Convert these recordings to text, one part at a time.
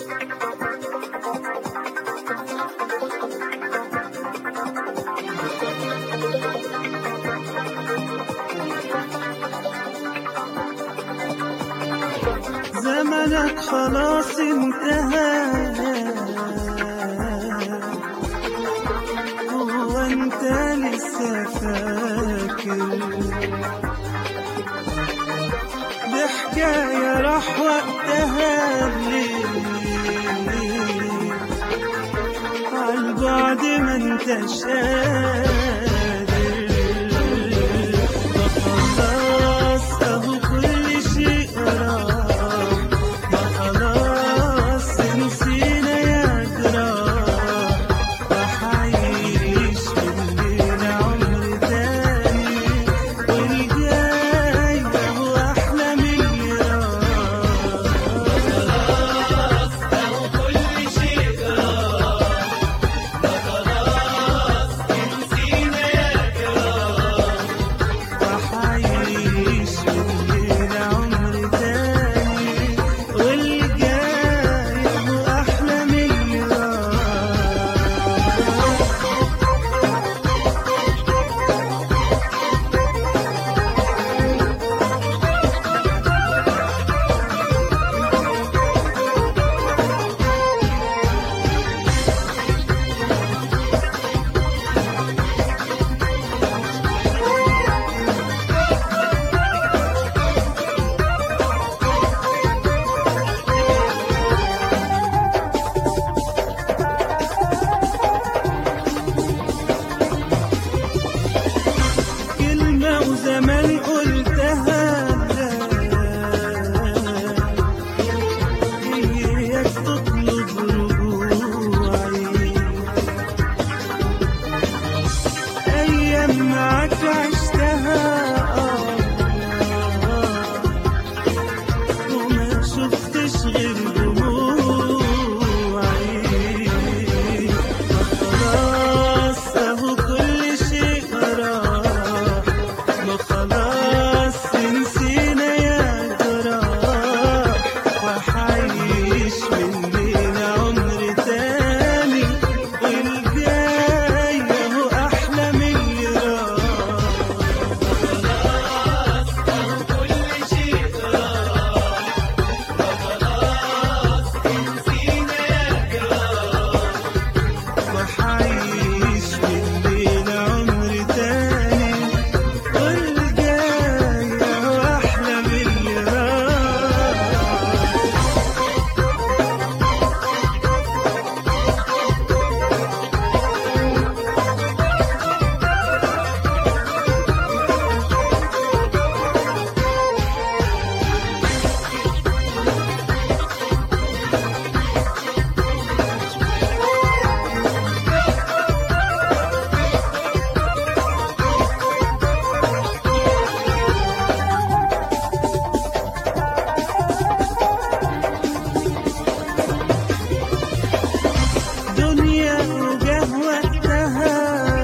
زمنك خلاص انتهى هو انت لسه فاكر دي حكاية راح وقتها ليه عالبعد ما انتش قادر ما خلاص اهو كل شيء راح ما خلاص نسينا يا جراح وحعيش بالليل عمر تاني والجاي اهو احلى من اللي راح وحعيش بالليل عمر تاني والجاي اهو احلى من اللي راح كلمة وزمان قلتها إياك تطلب رجوعي أيام معاك عشتها آه وما شفتش غير دموعي خلاص أهو كل شيء راح ما خلاص نسينا يا جراح وحعيش من بين عمر تاني والجاي اهو احلى من اللي راح وحعيش من بين عمر تاني والجاي اهو احلى من اللي راح دنيا وجه وقتها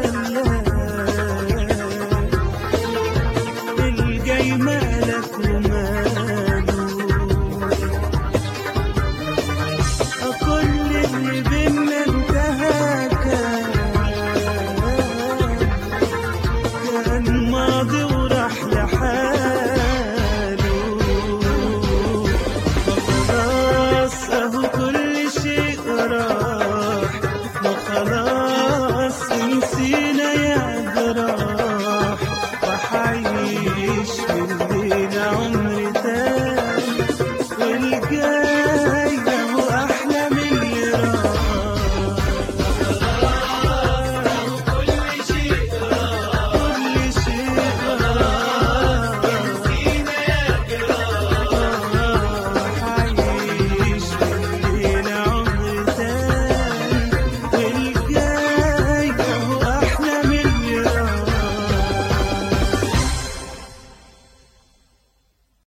الجاي مالك وماله كل اللي بينا انتهى كان كان ماضي وراح لحاله خلاص اهو كل شيء راح ما خلاص نسينا يا جراح وحعيش